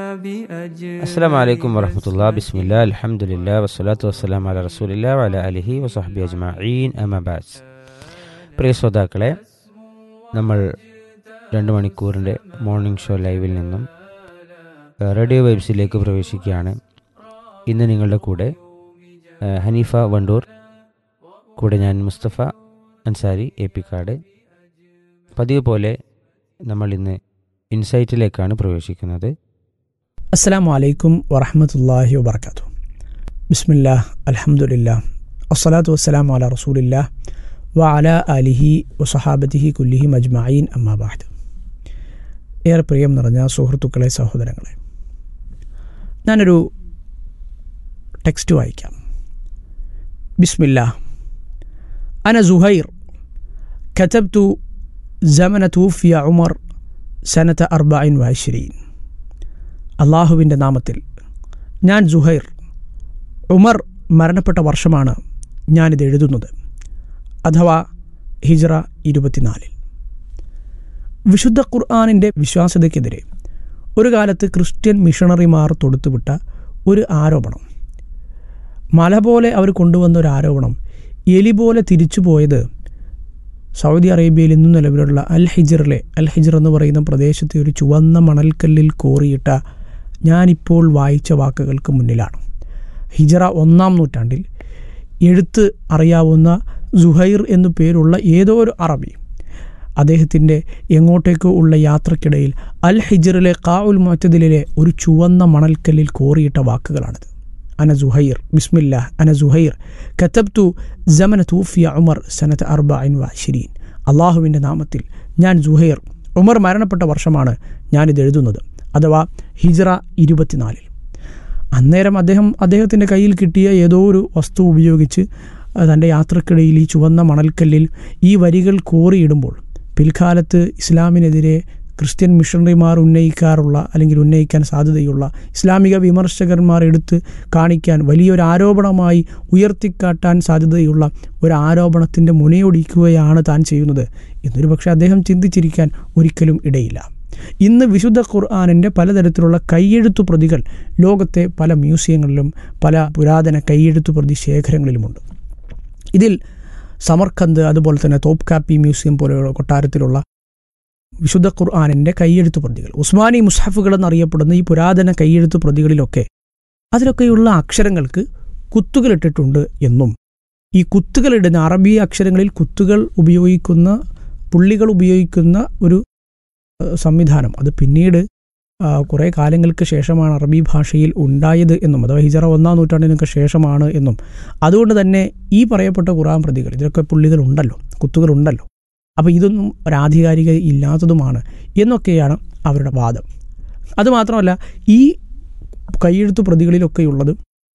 അസ്സാം വലൈക്കും വറഹമത്തുള്ള ബിസ്മില്ല അലഹമുല്ല വസ്സലാത്തു വസ്സലാം അല റസൂലില്ല വല അലിഹി വസഹബി അജ്മീൻ അമബാസ് പ്രിയ ശ്രോതാക്കളെ നമ്മൾ രണ്ട് മണിക്കൂറിൻ്റെ മോർണിംഗ് ഷോ ലൈവിൽ നിന്നും ഏഹ്, റേഡിയോ വൈബ്സിലേക്ക് പ്രവേശിക്കുകയാണ് ഇന്ന് നിങ്ങളുടെ കൂടെ ഏഹ്, ഹനീഫ വണ്ടൂർ കൂടെ ഞാൻ മുസ്തഫ അൻസാരി എ പി കാട് പതിവ് പോലെ നമ്മൾ ഇന്ന് ഇൻസൈറ്റിലേക്കാണ് പ്രവേശിക്കുന്നത് അസ്സലാമു അലൈക്കും വറഹമത്തല്ലാഹി വബർക്കാത്തു ബിസ്മില്ലാ അൽഹംദുലില്ലാ വസ്സലാത്തു വസ്സലാമു അല റസൂലില്ലാ വ അല അലിഹി വസഹാബത്തിഹി കുല്ലിഹി മജ്മഈൻ അമ്മാബാദ് ഏറെ പ്രിയം നിറഞ്ഞ സുഹൃത്തുക്കളെ സഹോദരങ്ങളെ ഞാനൊരു ടെക്സ്റ്റ് വായിക്കാം ബിസ്മില്ലാ അന സുഹൈർ كتبت زمن توفي عمر سنة أربع وعشرين അള്ളാഹുവിൻ്റെ നാമത്തിൽ ഞാൻ ജുഹൈർ ഉമർ മരണപ്പെട്ട വർഷമാണ് ഞാനിത് എഴുതുന്നത് അഥവാ ഹിജ്റ ഇരുപത്തിനാലിൽ വിശുദ്ധ ഖുർആാനിൻ്റെ വിശ്വാസ്യതയ്ക്കെതിരെ ഒരു കാലത്ത് ക്രിസ്ത്യൻ മിഷണറിമാർ തൊടുത്തുവിട്ട ഒരു ആരോപണം മല പോലെ അവർ കൊണ്ടുവന്ന ഒരു ആരോപണം എലി പോലെ തിരിച്ചു പോയത് സൗദി അറേബ്യയിൽ ഇന്നും നിലവിലുള്ള അൽ ഹിജറിലെ അൽ ഹിജർ എന്ന് പറയുന്ന പ്രദേശത്തെ ഒരു ചുവന്ന മണൽക്കല്ലിൽ കോറിയിട്ട ഞാനിപ്പോൾ വായിച്ച വാക്കുകൾക്ക് മുന്നിലാണ് ഹിജറ ഒന്നാം നൂറ്റാണ്ടിൽ എഴുത്ത് അറിയാവുന്ന സുഹൈർ എന്നു പേരുള്ള ഏതോ ഒരു അറബി അദ്ദേഹത്തിൻ്റെ എങ്ങോട്ടേക്കോ ഉള്ള യാത്രക്കിടയിൽ അൽ ഹിജറിലെ കാവുൽ മറ്റതിലെ ഒരു ചുവന്ന മണൽക്കല്ലിൽ കോറിയിട്ട വാക്കുകളാണിത് അന സുഹൈർ ബിസ്മില്ല അന സുഹൈർ കത്തബ്തു ജമന തൂഫിയ ഉമർ സനത്ത് അർബൈൻ വാഷിരീൻ അള്ളാഹുവിൻ്റെ നാമത്തിൽ ഞാൻ സുഹൈർ ഉമർ മരണപ്പെട്ട വർഷമാണ് ഞാനിത് എഴുതുന്നത് അഥവാ ഹിജ്റ ഇരുപത്തിനാലിൽ അന്നേരം അദ്ദേഹം അദ്ദേഹത്തിൻ്റെ കയ്യിൽ കിട്ടിയ ഏതോ ഒരു വസ്തു ഉപയോഗിച്ച് തൻ്റെ യാത്രക്കിടയിൽ ഈ ചുവന്ന മണൽക്കല്ലിൽ ഈ വരികൾ കോറിയിടുമ്പോൾ പിൽക്കാലത്ത് ഇസ്ലാമിനെതിരെ ക്രിസ്ത്യൻ മിഷണറിമാർ ഉന്നയിക്കാറുള്ള അല്ലെങ്കിൽ ഉന്നയിക്കാൻ സാധ്യതയുള്ള ഇസ്ലാമിക വിമർശകന്മാർ എടുത്ത് കാണിക്കാൻ വലിയൊരു ആരോപണമായി ഉയർത്തിക്കാട്ടാൻ സാധ്യതയുള്ള ഒരു ആരോപണത്തിൻ്റെ മുനയൊടിക്കുകയാണ് താൻ ചെയ്യുന്നത് എന്നൊരു പക്ഷേ അദ്ദേഹം ചിന്തിച്ചിരിക്കാൻ ഒരിക്കലും ഇടയില്ല ഇന്ന് വിശുദ്ധ ഖുർആാനിൻ്റെ പലതരത്തിലുള്ള കൈയെഴുത്തു പ്രതികൾ ലോകത്തെ പല മ്യൂസിയങ്ങളിലും പല പുരാതന കൈയെഴുത്തു പ്രതി ശേഖരങ്ങളിലുമുണ്ട് ഇതിൽ സമർഖന്ത് അതുപോലെ തന്നെ തോപ്കാപ്പി മ്യൂസിയം പോലെയുള്ള കൊട്ടാരത്തിലുള്ള വിശുദ്ധ ഖുർആാനിൻ്റെ കൈയെഴുത്തു പ്രതികൾ ഉസ്മാനി മുസ്ഹഫുകൾ എന്നറിയപ്പെടുന്ന ഈ പുരാതന കൈയെഴുത്തു പ്രതികളിലൊക്കെ അതിലൊക്കെയുള്ള അക്ഷരങ്ങൾക്ക് കുത്തുകളിട്ടിട്ടുണ്ട് എന്നും ഈ കുത്തുകളിടുന്ന അറബി അക്ഷരങ്ങളിൽ കുത്തുകൾ ഉപയോഗിക്കുന്ന പുള്ളികൾ ഉപയോഗിക്കുന്ന ഒരു ഏഹ്, സംവിധാനം അത് പിന്നീട് ആ, കുറേ കാലങ്ങൾക്ക് ശേഷമാണ് അറബി ഭാഷയിൽ ഉണ്ടായത് എന്നും അഥവാ ഹിജറ ഒന്നാം നൂറ്റാണ്ടിനൊക്കെ ശേഷമാണ് എന്നും അതുകൊണ്ട് തന്നെ ഈ പറയപ്പെട്ട ഖുറാൻ പ്രതികൾ ഇതിലൊക്കെ പുള്ളികൾ ഉണ്ടല്ലോ കുത്തുകളുണ്ടല്ലോ അപ്പോൾ ഇതൊന്നും ഒരാധികാരിക ഇല്ലാത്തതുമാണ് എന്നൊക്കെയാണ് അവരുടെ വാദം അതുമാത്രമല്ല ഈ കൈയെഴുത്തു പ്രതികളിലൊക്കെയുള്ളത്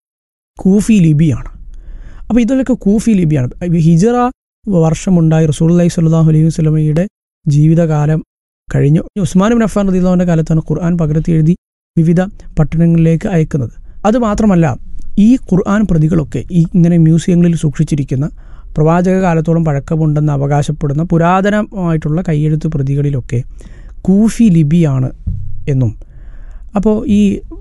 കൂഫി ലിപിയാണ് അപ്പോൾ ഇതിലൊക്കെ കൂഫി ലിപിയാണ് ഈ ഹിജറ വർഷമുണ്ടായി റസൂള്ളി സ്വല്ലല്ലാഹു അലൈഹി വസല്ലമയുടെ ജീവിതകാലം കഴിഞ്ഞു ഉസ്മാൻ ബിൻ അഫ്ഫാൻ റദിയുള്ളാഹിന്റെ കാലത്താണ് ഖുർആൻ പകർത്തി എഴുതി വിവിധ പട്ടണങ്ങളിലേക്ക് അയക്കുന്നത് അതുമാത്രമല്ല ഈ ഖുർആൻ പ്രതികളൊക്കെ ഈ ഇങ്ങനെ മ്യൂസിയങ്ങളിൽ സൂക്ഷിച്ചിരിക്കുന്ന പ്രവാചക കാലത്തോളം പഴക്കമുണ്ടെന്ന് അവകാശപ്പെടുന്ന പുരാതനമായിട്ടുള്ള കൈയെഴുത്ത് പ്രതികളിലൊക്കെ കൂഫി ലിപിയാണ് എന്നും അപ്പോൾ ഈ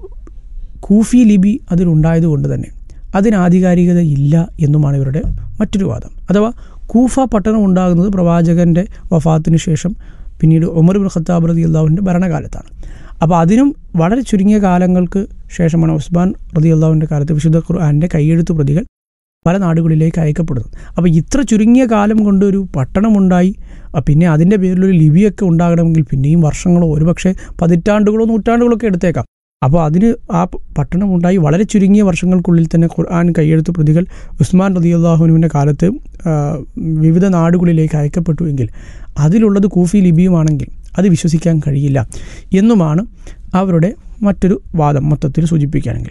കൂഫി ലിപി അതിലുണ്ടായതുകൊണ്ട് തന്നെ അതിന് ആധികാരികത ഇല്ല എന്നുമാണ് ഇവരുടെ മറ്റൊരു വാദം അഥവാ കൂഫ പട്ടണം ഉണ്ടാകുന്നത് പ്രവാചകന്റെ വഫാത്തിനു ശേഷം പിന്നീട് ഉമർ ബിൻ ഖത്താബ് റതി അള്ളാഹുവിൻ്റെ ഭരണകാലത്താണ് അപ്പോൾ അതിനും വളരെ ചുരുങ്ങിയ കാലങ്ങൾക്ക് ശേഷമാണ് ഉസ്മാൻ റതി അള്ളാഹുവിൻ്റെ കാലത്ത് വിശുദ്ധ ഖുർആാനിൻ്റെ കൈയെഴുത്ത് പ്രതികൾ പല നാടുകളിലേക്ക് അയക്കപ്പെടുന്നത് അപ്പോൾ ഇത്ര ചുരുങ്ങിയ കാലം കൊണ്ട് ഒരു പട്ടണമുണ്ടായി ആ, പിന്നെ അതിൻ്റെ പേരിലൊരു ലിപിയൊക്കെ ഉണ്ടാകണമെങ്കിൽ പിന്നെയും വർഷങ്ങളോ ഒരുപക്ഷെ പതിറ്റാണ്ടുകളോ നൂറ്റാണ്ടുകളോ ഒക്കെ എടുത്തേക്കാം അപ്പോൾ അതിന് ആ പ- പട്ടണമുണ്ടായി വളരെ ചുരുങ്ങിയ വർഷങ്ങൾക്കുള്ളിൽ തന്നെ ഖുർആൻ കൈയെഴുത്ത് പ്രതികൾ ഉസ്മാൻ റതി അള്ളാഹുനുവിൻ്റെ കാലത്ത് ആ, വിവിധ നാടുകളിലേക്ക് അയക്കപ്പെട്ടുവെങ്കിൽ അതിലുള്ളത് കൂഫി ലിപിയുമാണെങ്കിൽ അത് വിശ്വസിക്കാൻ കഴിയില്ല എന്നുമാണ് അവരുടെ മറ്റൊരു വാദം മൊത്തത്തിൽ സൂചിപ്പിക്കുകയാണെങ്കിൽ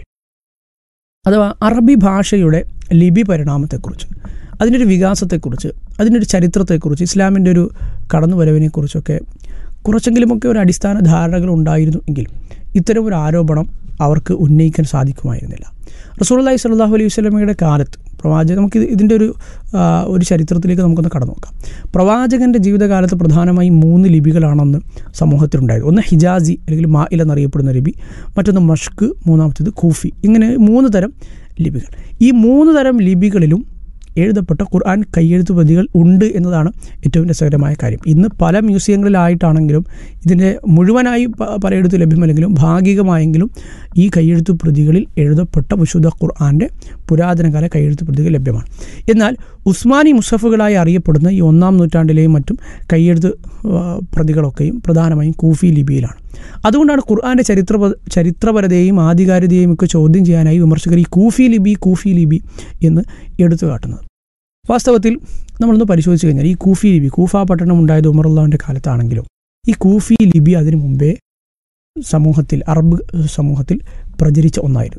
അഥവാ അറബി ഭാഷയുടെ ലിപി പരിണാമത്തെക്കുറിച്ച് അതിൻ്റെ ഒരു വികാസത്തെക്കുറിച്ച് അതിൻ്റെ ഒരു ചരിത്രത്തെക്കുറിച്ച് ഇസ്ലാമിൻ്റെ ഒരു കടന്നുവരവിനെക്കുറിച്ചൊക്കെ കുറച്ചെങ്കിലുമൊക്കെ ഒരു അടിസ്ഥാന ധാരണകൾ ഉണ്ടായിരുന്നു എങ്കിൽ ഇത്തരമൊരു ആരോപണം അവർക്ക് ഉന്നയിക്കാൻ സാധിക്കുമായിരുന്നില്ല റസൂലുള്ളാഹി സ്വല്ലല്ലാഹു അലൈഹി വസല്ലമയുടെ കാലത്ത് പ്രവാചകൻ നമുക്ക് ഇത് ഇതിൻ്റെ ഒരു ആ, ഒരു ചരിത്രത്തിലേക്ക് നമുക്കൊന്ന് കടന്നു നോക്കാം പ്രവാചകൻ്റെ ജീവിതകാലത്ത് പ്രധാനമായും മൂന്ന് ലിപികളാണെന്ന് സമൂഹത്തിലുണ്ടായത് ഒന്ന് ഹിജാസി അല്ലെങ്കിൽ മാഇൽ എന്നറിയപ്പെടുന്ന ലിപി മറ്റൊന്ന് മഷ്ക് മൂന്നാമത്തേത് കൂഫി ഇങ്ങനെ മൂന്ന് തരം ലിപികൾ ഈ മൂന്ന് തരം ലിപികളിലും എഴുതപ്പെട്ട ഖുർആൻ കയ്യെഴുത്ത് പ്രതികൾ ഉണ്ട് എന്നതാണ് ഏറ്റവും രസകരമായ കാര്യം ഇന്ന് പല മ്യൂസിയങ്ങളിലായിട്ടാണെങ്കിലും ഇതിൻ്റെ മുഴുവനായി പ- പലയിടത്തും ലഭ്യമല്ലെങ്കിലും ഭാഗികമായെങ്കിലും ഈ കയ്യെഴുത്ത് പ്രതികളിൽ എഴുതപ്പെട്ട വിശുദ്ധ ഖുർആൻ്റെ പുരാതനകാല കയ്യെഴുത്ത് പ്രതികൾ ലഭ്യമാണ് എന്നാൽ ഉസ്മാനി മുസഫുകളായി അറിയപ്പെടുന്ന ഈ ഒന്നാം നൂറ്റാണ്ടിലെയും മറ്റും കയ്യെഴുത്ത് ആ, പ്രതികളൊക്കെയും പ്രധാനമായും കൂഫി ലിപിയിലാണ് അതുകൊണ്ടാണ് ഖുർആൻ്റെ ചരിത്ര ചരിത്രപരതയെയും ആധികാരികതയെയും ഒക്കെ ചോദ്യം ചെയ്യാനായി വിമർശകർ ഈ കൂഫി ലിപി കൂഫി ലിപി എന്ന് എടുത്തു കാട്ടുന്നത് വാസ്തവത്തിൽ നമ്മളൊന്ന് പരിശോധിച്ച് കഴിഞ്ഞാൽ ഈ കൂഫി ലിപി കൂഫ പട്ടണം ഉണ്ടായത് ഉമറുള്ളാവിൻ്റെ കാലത്താണെങ്കിലും ഈ കൂഫി ലിപി അതിനു മുമ്പേ സമൂഹത്തിൽ അറബ് സമൂഹത്തിൽ പ്രചരിച്ച ഒന്നായിരുന്നു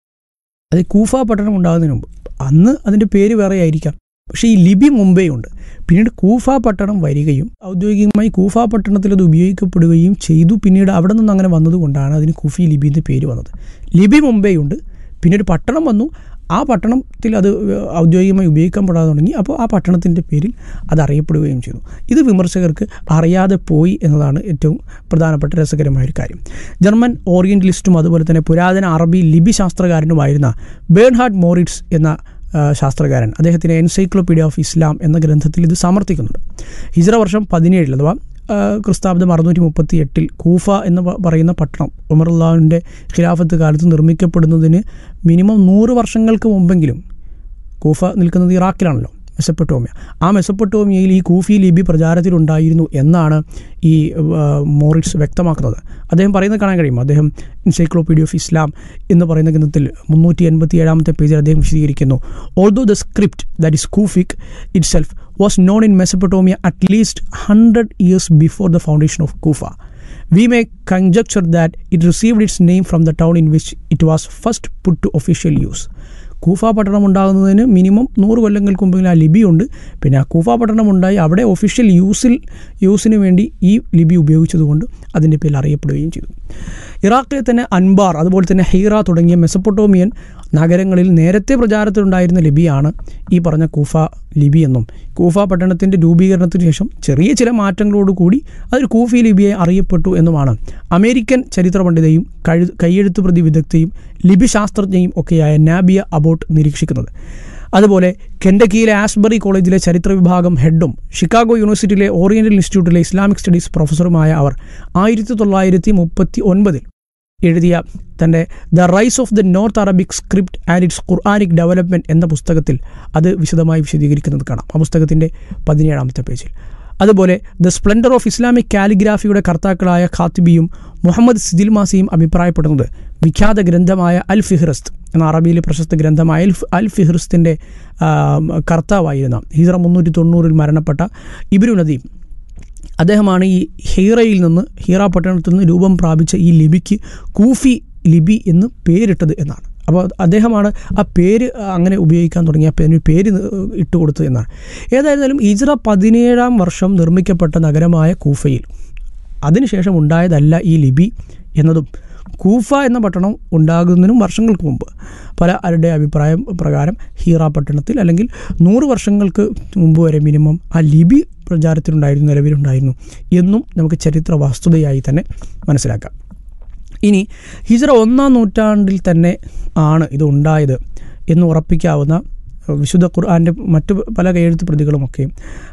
അത് കൂഫ പട്ടണം ഉണ്ടാകുന്നതിന് മുമ്പ് അന്ന് അതിൻ്റെ പേര് വേറെ ആയിരിക്കാം പക്ഷേ ഈ ലിപി മുമ്പേ ഉണ്ട് പിന്നീട് കൂഫ പട്ടണം വരികയും ഔദ്യോഗികമായി കൂഫ പട്ടണത്തിൽ അത് ഉപയോഗിക്കപ്പെടുകയും ചെയ്തു പിന്നീട് അവിടെ നിന്ന് അങ്ങനെ വന്നതുകൊണ്ടാണ് അതിന് കൂഫി ലിപി എന്ന് പേര് വന്നത് ലിപി മുമ്പേ ഉണ്ട് പിന്നീട് പട്ടണം വന്നു ആ പട്ടണത്തിൽ അത് ഔദ്യോഗികമായി ഉപയോഗിക്കപ്പെടാതെ തുടങ്ങി അപ്പോൾ ആ പട്ടണത്തിൻ്റെ പേരിൽ അത് അറിയപ്പെടുകയും ചെയ്തു ഇത് വിമർശകർക്ക് അറിയാതെ പോയി എന്നതാണ് ഏറ്റവും പ്രധാനപ്പെട്ട രസകരമായ ഒരു കാര്യം ജർമ്മൻ ഓറിയന്റലിസ്റ്റും അതുപോലെ തന്നെ പുരാതന അറബി ലിപി ശാസ്ത്രകാരനുമായിരുന്ന ബേൺഹാർഡ് മോറിറ്റ്സ് എന്ന ആ, ശാസ്ത്രകാരൻ അദ്ദേഹത്തിൻ്റെ എൻസൈക്ലോപീഡിയ ഓഫ് ഇസ്ലാം എന്ന ഗ്രന്ഥത്തിൽ ഇത് സമർത്ഥിക്കുന്നുണ്ട് ഹിജ്ര വർഷം പതിനേഴിൽ അഥവാ ആ, ക്രിസ്താബ്ദം അറുന്നൂറ്റി മുപ്പത്തി എട്ടിൽ കൂഫ എന്ന് പ- പറയുന്ന പട്ടണം ഉമറുല്ലാവിൻ്റെ ഖിലാഫത്ത് കാലത്ത് നിർമ്മിക്കപ്പെടുന്നതിന് മിനിമം നൂറ് വർഷങ്ങൾക്ക് മുമ്പെങ്കിലും കൂഫ നിൽക്കുന്നത് ഇറാഖിലാണല്ലോ മെസ്സപ്പെട്ടോമിയ ആ മെസ്സപ്പെട്ടോമിയയിൽ ഈ കൂഫി ലിപി പ്രചാരത്തിലുണ്ടായിരുന്നു എന്നാണ് ഈ ആ, മോറിറ്റ്സ് വ്യക്തമാക്കുന്നത് അദ്ദേഹം പറയുന്നത് കാണാൻ കഴിയും അദ്ദേഹം എൻസൈക്ലോപീഡിയ ഓഫ് ഇസ്ലാം എന്ന് പറയുന്ന ഗ്രന്ഥത്തിൽ മുന്നൂറ്റി എൺപത്തി ഏഴാമത്തെ പേജിൽ അദ്ദേഹം വിശദീകരിക്കുന്നു although the script that is Kufic itself was known in Mesopotamia at least hundred years before the foundation of Kufa we may conjecture that it received its name from the town in which it was first put to official use. Kufa പട്ടണം ഉണ്ടാകുന്നതിന് minimum നൂറ് കൊല്ലങ്ങൾക്ക് മുമ്പെങ്കിലും ആ ലിപി ഉണ്ട് പിന്നെ ആ കൂഫ പട്ടണം ഉണ്ടായി അവിടെ ഒഫീഷ്യൽ യൂസിൽ യൂസിന് വേണ്ടി ഈ ലിപി ഉപയോഗിച്ചതുകൊണ്ട് അതിൻ്റെ പേരിൽ അറിയപ്പെടുകയും ചെയ്തു ഇറാഖിലെ തന്നെ അൻബാർ അതുപോലെ തന്നെ ഹീറ തുടങ്ങിയ മെസപ്പൊട്ടോമിയൻ നഗരങ്ങളിൽ നേരത്തെ പ്രചാരത്തിലുണ്ടായിരുന്ന ലിപിയാണ് ഈ പറഞ്ഞ കൂഫ ലിപി എന്നും കൂഫ പട്ടണത്തിൻ്റെ രൂപീകരണത്തിന് ശേഷം ചെറിയ ചില മാറ്റങ്ങളോടുകൂടി അതൊരു കൂഫി ലിപിയായി അറിയപ്പെട്ടു എന്നുമാണ് അമേരിക്കൻ ചരിത്ര പണ്ഡിതയും കഴു കയ്യെഴുത്ത് പ്രതി വിദഗ്ധയും ലിപിശാസ്ത്രജ്ഞയും ഒക്കെയായ നാബിയ അബോട്ട് നിരീക്ഷിക്കുന്നത് അതുപോലെ കെൻഡക്കിയിലെ ആസ്ബറി കോളേജിലെ ചരിത്ര വിഭാഗം ഹെഡും ഷിക്കാഗോ യൂണിവേഴ്സിറ്റിയിലെ ഓറിയന്റൽ ഇൻസ്റ്റിറ്റ്യൂട്ടിലെ ഇസ്ലാമിക് സ്റ്റഡീസ് പ്രൊഫസറുമായ അവർ ആയിരത്തി തൊള്ളായിരത്തി മുപ്പത്തി ഒൻപതിൽ എഴുതിയ തൻ്റെ the rise of the north Arabic script and its Quranic development എന്ന പുസ്തകത്തിൽ അത് വിശദമായി വിശദീകരിക്കുന്നത് കാണാം ആ പുസ്തകത്തിൻ്റെ പതിനേഴാമത്തെ പേജിൽ അതുപോലെ ദ സ്പ്ലെൻഡർ ഓഫ് ഇസ്ലാമിക് കാലിഗ്രാഫിയുടെ കർത്താക്കളായ ഖാത്തിബിയും മുഹമ്മദ് സിദിൽ മാസിയും അഭിപ്രായപ്പെടുന്നത് വിഖ്യാത ഗ്രന്ഥമായ അൽ ഫിഹ്റസ്ത് എന്ന അറബിയിലെ പ്രശസ്ത ഗ്രന്ഥമായ അൽ അൽ ഫിഹ്റസ്തിൻ്റെ കർത്താവായിരുന്ന ഹിജറ മുന്നൂറ്റി തൊണ്ണൂറിൽ മരണപ്പെട്ട ഇബിരു നദീം അദ്ദേഹമാണ് ഈ ഹീറയിൽ നിന്ന് ഹീറ പട്ടണത്തിൽ നിന്ന് രൂപം പ്രാപിച്ച ഈ ലിപിക്ക് കൂഫി ലിപി എന്ന് പേരിട്ടത് എന്നാണ് അപ്പോൾ അദ്ദേഹമാണ് ആ പേര് അങ്ങനെ ഉപയോഗിക്കാൻ തുടങ്ങിയ അതിന് പേര് ഇട്ട് കൊടുത്തത് എന്നാണ് ഏതായിരുന്നാലും ഇജ്ര പതിനേഴാം വർഷം നിർമ്മിക്കപ്പെട്ട നഗരമായ കൂഫയിൽ അതിനുശേഷം ഉണ്ടായതല്ല ഈ ലിപി എന്നതും കൂഫ എന്ന പട്ടണം ഉണ്ടാകുന്നതിനും വർഷങ്ങൾക്ക് മുമ്പ് പല ആരുടെ അഭിപ്രായം പ്രകാരം ഹീറ പട്ടണത്തിൽ അല്ലെങ്കിൽ നൂറ് വർഷങ്ങൾക്ക് മുമ്പ് വരെ മിനിമം ആ ലിപി പ്രചാരത്തിലുണ്ടായിരുന്നു നിലവിലുണ്ടായിരുന്നു എന്നും നമുക്ക് ചരിത്ര വസ്തുതയായി തന്നെ മനസ്സിലാക്കാം ഇനി ഹിജറ ഒന്നാം നൂറ്റാണ്ടിൽ തന്നെ ആണ് ഇത് ഉണ്ടായത് എന്ന് ഉറപ്പിക്കാവുന്ന വിശുദ്ധ ഖുർആാൻ്റെ മറ്റു പല കയ്യെഴുത്ത് പ്രതികളുമൊക്കെയും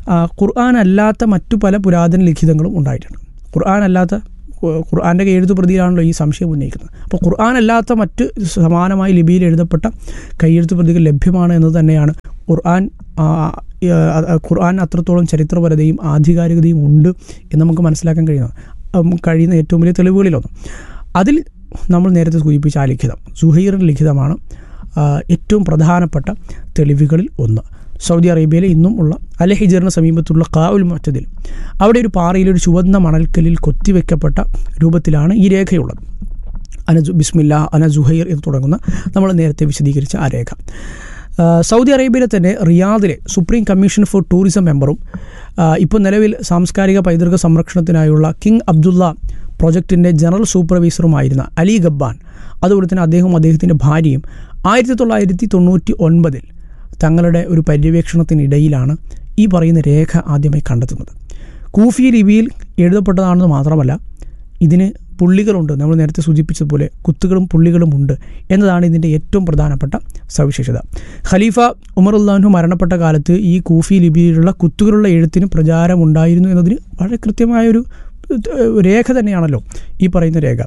ഖുർആൻ അല്ലാത്ത മറ്റു പല പുരാതന ലിഖിതങ്ങളും ഉണ്ടായിട്ടുണ്ട് ഖുർആൻ അല്ലാത്ത ഖുർആാൻ്റെ കയ്യെഴുത്ത് പ്രതിയിലാണല്ലോ ഈ സംശയം ഉന്നയിക്കുന്നത് അപ്പോൾ ഖുർആൻ അല്ലാത്ത മറ്റ് സമാനമായ ലിപിയിൽ എഴുതപ്പെട്ട കയ്യെഴുത്ത് പ്രതികൾ ലഭ്യമാണ് എന്ന് തന്നെയാണ് ഖുർആൻ ഖുർആൻ അത്രത്തോളം ചരിത്രപരതയും ആധികാരികതയും ഉണ്ട് എന്ന് നമുക്ക് മനസ്സിലാക്കാൻ കഴിയുന്ന കഴിയുന്ന ഏറ്റവും വലിയ തെളിവുകളിലൊന്ന് അതിൽ നമ്മൾ നേരത്തെ സൂചിപ്പിച്ച ആ ലിഖിതം സുഹൈറിൻ്റെ ലിഖിതമാണ് ഏറ്റവും പ്രധാനപ്പെട്ട തെളിവുകളിൽ ഒന്ന് സൗദി അറേബ്യയിലെ ഇന്നും ഉള്ള അൽ ഹിജറിന് സമീപത്തുള്ള കാവുൽ മറ്റതിൽ അവിടെ ഒരു പാറയിൽ ഒരു ചുവന്ന മണൽക്കല്ലിൽ കൊത്തിവെക്കപ്പെട്ട രൂപത്തിലാണ് ഈ രേഖയുള്ളത് അനജു ബിസ്മില്ല അന ജുഹൈർ എന്ന് തുടങ്ങുന്ന നമ്മൾ നേരത്തെ വിശദീകരിച്ച ആ രേഖ സൗദി അറേബ്യയിലെ തന്നെ റിയാദിലെ സുപ്രീം കമ്മീഷൻ ഫോർ ടൂറിസം മെമ്പറും ഇപ്പോൾ നിലവിൽ സാംസ്കാരിക പൈതൃക സംരക്ഷണത്തിനായുള്ള കിങ് അബ്ദുള്ള പ്രൊജക്ടിൻ്റെ ജനറൽ സൂപ്പർവൈസറുമായിരുന്ന അലി ഗബ്ബാൻ അതുപോലെ തന്നെ അദ്ദേഹവും അദ്ദേഹത്തിൻ്റെ ഭാര്യയും ആയിരത്തി തൊള്ളായിരത്തി തൊണ്ണൂറ്റി ഒൻപതിൽ തങ്ങളുടെ ഒരു പര്യവേക്ഷണത്തിനിടയിലാണ് ഈ പറയുന്ന രേഖ ആദ്യമായി കണ്ടെത്തുന്നത് കൂഫി ലിപിയിൽ എഴുതപ്പെട്ടതാണെന്ന് മാത്രമല്ല ഇതിന് പുള്ളികളുണ്ട് നമ്മൾ നേരത്തെ സൂചിപ്പിച്ചതുപോലെ കുത്തുകളും പുള്ളികളും ഉണ്ട് എന്നതാണ് ഇതിൻ്റെ ഏറ്റവും പ്രധാനപ്പെട്ട സവിശേഷത ഖലീഫ ഉമറുല്ലാഹു മരണപ്പെട്ട കാലത്ത് ഈ കൂഫി ലിപിയിലുള്ള കുത്തുകളുള്ള എഴുത്തിന് പ്രചാരമുണ്ടായിരുന്നു എന്നതിന് വളരെ കൃത്യമായൊരു ഏഹ്, രേഖ തന്നെയാണല്ലോ ഈ പറയുന്ന രേഖ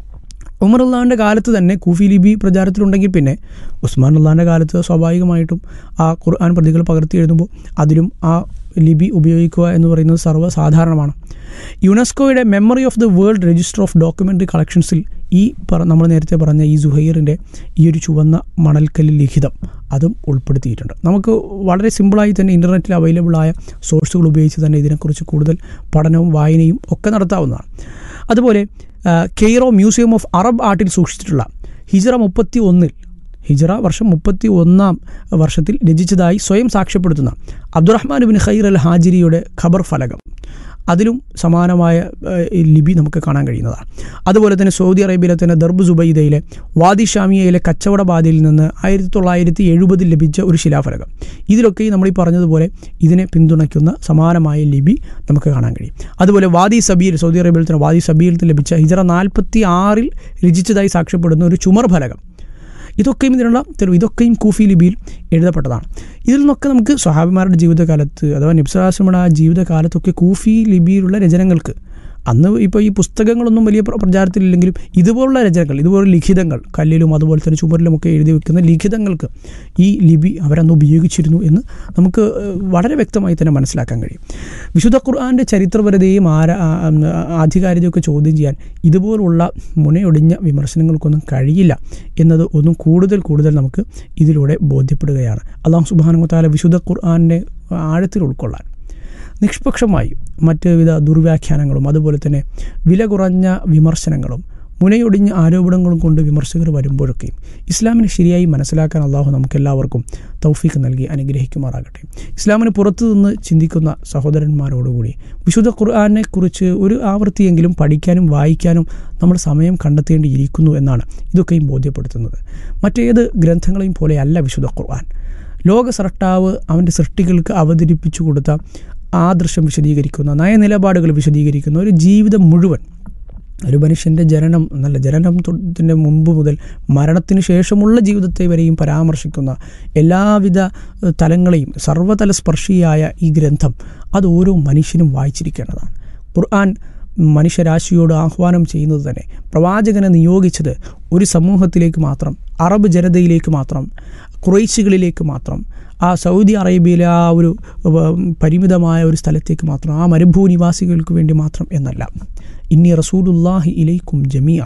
ഉമർ അള്ളാഹിൻ്റെ കാലത്ത് തന്നെ കൂഫി ലിപി പ്രചാരത്തിലുണ്ടെങ്കിൽ പിന്നെ ഉസ്മാൻ അള്ളാഹിൻ്റെ കാലത്ത് സ്വാഭാവികമായിട്ടും ആ ഖുർആൻ പ്രതികൾ പകർത്തി എഴുതുമ്പോൾ അതിലും ആ ലിപി ഉപയോഗിക്കുക എന്ന് പറയുന്നത് സർവ്വസാധാരണമാണ് യുനെസ്കോയുടെ memory of the world register of documentary കളക്ഷൻസിൽ ഈ പറ നമ്മൾ നേരത്തെ പറഞ്ഞ ഈ സുഹൈറിൻ്റെ ഈ ഒരു ചുവന്ന മണൽക്കല്ലിൽ ലിഖിതം അതും ഉൾപ്പെടുത്തിയിട്ടുണ്ട് നമുക്ക് വളരെ സിമ്പിളായി തന്നെ ഇൻ്റർനെറ്റിൽ അവൈലബിൾ ആയ സോഴ്സുകൾ ഉപയോഗിച്ച് തന്നെ ഇതിനെക്കുറിച്ച് കൂടുതൽ പഠനവും വായനയും ഒക്കെ നടത്താവുന്നതാണ് അതുപോലെ ആ, കെയ്റോ മ്യൂസിയം ഓഫ് അറബ് ആർട്ടിൽ സൂക്ഷിച്ചിട്ടുള്ള ഹിജറ മുപ്പത്തി ഒന്നിൽ ഹിജറ വർഷം മുപ്പത്തി ഒന്നാം വർഷത്തിൽ രചിച്ചതായി സ്വയം സാക്ഷ്യപ്പെടുത്തുന്ന അബ്ദുറഹ്മാൻ ബിൻ ഖൈർ അൽ ഹാജിരിയുടെ ഖബർ ഫലകം അതിലും സമാനമായ ഏഹ്, ഈ ലിപി നമുക്ക് കാണാൻ കഴിയുന്നതാണ് അതുപോലെ തന്നെ സൗദി അറേബ്യയിലെ തന്നെ ദർബ് സുബൈദയിലെ വാദി ഷാമിയയിലെ കച്ചവട ബാധയിൽ നിന്ന് ആയിരത്തി തൊള്ളായിരത്തി എഴുപതിൽ ലഭിച്ച ഒരു ശിലാഫലകം ഇതിലൊക്കെ നമ്മൾ ഈ പറഞ്ഞതുപോലെ ഇതിനെ പിന്തുണയ്ക്കുന്ന സമാനമായ ലിപി നമുക്ക് കാണാൻ കഴിയും അതുപോലെ വാദി സബീൽ സൗദി അറേബ്യയിൽ തന്നെ വാദി സബീൽ നിന്ന് ലഭിച്ച ഹിജറ നാൽപ്പത്തി ആറിൽ രചിച്ചതായി സാക്ഷ്യപ്പെടുന്ന ഒരു ചുമർ ഫലകം ഇതൊക്കെയും ഇതിനുള്ള തെളിവ് ഇതൊക്കെയും കൂഫി ലിപിയിൽ എഴുതപ്പെട്ടതാണ് ഇതിൽ നിന്നൊക്കെ നമുക്ക് സ്വഹാബിമാരുടെ ജീവിതകാലത്ത് അഥവാ നിബ്സാശ്രമയുടെ ആ ജീവിതകാലത്തൊക്കെ കൂഫി ലിപിയിലുള്ള രചനകൾക്ക് അന്ന് ഇപ്പോൾ ഈ പുസ്തകങ്ങളൊന്നും വലിയ പ്ര- പ്രചാരത്തിലില്ലെങ്കിലും ഇതുപോലുള്ള രചനകൾ ഇതുപോലുള്ള ലിഖിതങ്ങൾ കല്ലിലും അതുപോലെ തന്നെ ചുമരിലുമൊക്കെ എഴുതി വെക്കുന്ന ലിഖിതങ്ങൾക്ക് ഈ ലിപി അവരന്ന് ഉപയോഗിച്ചിരുന്നു എന്ന് നമുക്ക് ഏഹ്, വളരെ വ്യക്തമായി തന്നെ മനസ്സിലാക്കാൻ കഴിയും വിശുദ്ധ ഖുർആാൻ്റെ ചരിത്രപരതയും ആര ആ- ആ- ആധികാരികതയൊക്കെ ചോദ്യം ചെയ്യാൻ ഇതുപോലുള്ള മുനയൊടിഞ്ഞ വിമർശനങ്ങൾക്കൊന്നും കഴിയില്ല എന്നത് ഒന്നും കൂടുതൽ കൂടുതൽ നമുക്ക് ഇതിലൂടെ ബോധ്യപ്പെടുകയാണ് അള്ളാഹു സുബാനുമത്താല വിശുദ്ധ ഖുർആാനെ ആഴത്തിൽ ഉൾക്കൊള്ളാൻ നിഷ്പക്ഷമായി മറ്റ് വിധ ദുർവ്യാഖ്യാനങ്ങളും അതുപോലെ തന്നെ വില കുറഞ്ഞ വിമർശനങ്ങളും മുനയൊടിഞ്ഞ ആരോപണങ്ങളും കൊണ്ട് വിമർശകർ വരുമ്പോഴൊക്കെയും ഇസ്ലാമിനെ ശരിയായി മനസ്സിലാക്കാൻ അള്ളാഹു നമുക്കെല്ലാവർക്കും തൗഫീക്ക് നൽകി അനുഗ്രഹിക്കുമാറാകട്ടെ ഇസ്ലാമിന് പുറത്തു നിന്ന് ചിന്തിക്കുന്ന സഹോദരന്മാരോടുകൂടി വിശുദ്ധ ഖുർആാനെ കുറിച്ച് ഒരു ആവൃത്തിയെങ്കിലും പഠിക്കാനും വായിക്കാനും നമ്മൾ സമയം കണ്ടെത്തേണ്ടിയിരിക്കുന്നു എന്നാണ് ഇതൊക്കെയും ബോധ്യപ്പെടുത്തുന്നത് മറ്റേത് ഗ്രന്ഥങ്ങളെയും പോലെയല്ല വിശുദ്ധ ഖുർആൻ ലോക സൃഷ്ടാവ് അവൻ്റെ സൃഷ്ടികൾക്ക് അവതരിപ്പിച്ചു കൊടുത്ത ആദർശം വിശദീകരിക്കുന്ന നയനിലപാടുകൾ വിശദീകരിക്കുന്ന ഒരു ജീവിതം മുഴുവൻ ഒരു മനുഷ്യൻ്റെ ജനനം എന്നല്ല ജനനത്തിൻ്റെ മുമ്പ് മുതൽ മരണത്തിന് ശേഷമുള്ള ജീവിതത്തെ വരെയും പരാമർശിക്കുന്ന എല്ലാവിധ ഏഹ്, തലങ്ങളെയും സർവ്വതല സ്പർശിയായ ഈ ഗ്രന്ഥം അത് ഓരോ മനുഷ്യനും വായിച്ചിരിക്കേണ്ടതാണ് ഖുർആൻ മനുഷ്യരാശിയോട് ആഹ്വാനം ചെയ്യുന്നത് തന്നെ പ്രവാചകനെ നിയോഗിച്ചത് ഒരു സമൂഹത്തിലേക്ക് മാത്രം അറബ് ജനതയിലേക്ക് മാത്രം കുറേശികളിലേക്ക് മാത്രം ആ സൗദി അറേബ്യയിലെ ആ ഒരു ഉം, പരിമിതമായ ഒരു സ്ഥലത്തേക്ക് മാത്രം ആ മരുഭൂനിവാസികൾക്ക് വേണ്ടി മാത്രം എന്നല്ല ഇന്നി റസൂലുല്ലാഹി ഇലൈക്കും ജമിയ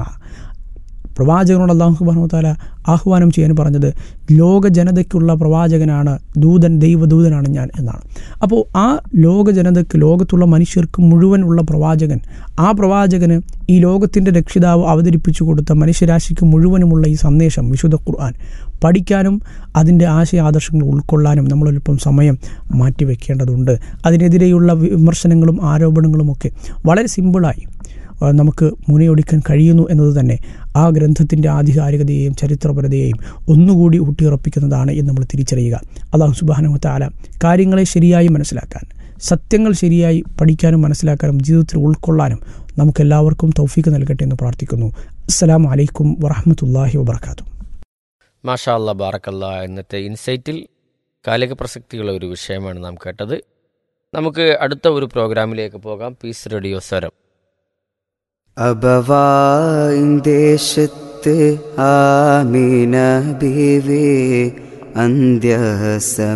പ്രവാചകനോട് അള്ളാഹു സുബാനുത്താല ആഹ്വാനം ചെയ്യാൻ പറഞ്ഞത് ലോക ജനതയ്ക്കുള്ള പ്രവാചകനാണ് ദൂതൻ ദൈവദൂതനാണ് ഞാൻ എന്നാണ് അപ്പോൾ ആ ലോക ജനതയ്ക്ക് ലോകത്തുള്ള മനുഷ്യർക്ക് മുഴുവൻ ഉള്ള പ്രവാചകൻ ആ പ്രവാചകന് ഈ ലോകത്തിൻ്റെ രക്ഷിതാവ് അവതരിപ്പിച്ചു കൊടുത്ത മനുഷ്യരാശിക്ക് മുഴുവനുമുള്ള ഈ സന്ദേശം വിശുദ്ധ ഖുർആൻ പഠിക്കാനും അതിൻ്റെ ആശയ ആദർശങ്ങൾ ഉൾക്കൊള്ളാനും നമ്മളൊരിപ്പം സമയം മാറ്റിവെക്കേണ്ടതുണ്ട് അതിനെതിരെയുള്ള വിമർശനങ്ങളും ആരോപണങ്ങളുമൊക്കെ വളരെ സിമ്പിളായി ആ, നമുക്ക് മുനയൊടിക്കാൻ കഴിയുന്നു എന്നത് തന്നെ ആ ഗ്രന്ഥത്തിൻ്റെ ആധികാരികതയെയും ചരിത്രപരതയെയും ഒന്നുകൂടി ഊട്ടിയുറപ്പിക്കുന്നതാണ് എന്ന് നമ്മൾ തിരിച്ചറിയുക അള്ളാഹു സുബാനുമത്താല കാര്യങ്ങളെ ശരിയായി മനസ്സിലാക്കാൻ സത്യങ്ങൾ ശരിയായി പഠിക്കാനും മനസ്സിലാക്കാനും ജീവിതത്തിൽ ഉൾക്കൊള്ളാനും നമുക്കെല്ലാവർക്കും തൗഫീക്ക് നൽകട്ടെ എന്ന് പ്രാർത്ഥിക്കുന്നു അസ്സലാമു അലൈക്കും വറഹമത്തല്ലാഹി വബർക്കാത്തു മാഷാ അല്ലാ ബാറക്കല്ല ഇന്നത്തെ ഇൻസൈറ്റിൽ കാലിക പ്രസക്തിയുള്ള ഒരു വിഷയമാണ് നാം കേട്ടത് നമുക്ക് അടുത്ത ഒരു പ്രോഗ്രാമിലേക്ക് പോകാം പീസ് റേഡിയോ സ്വരം അബവായിൻ ദേശത്ത് ആമീന ബീവി അന്ത്യസമ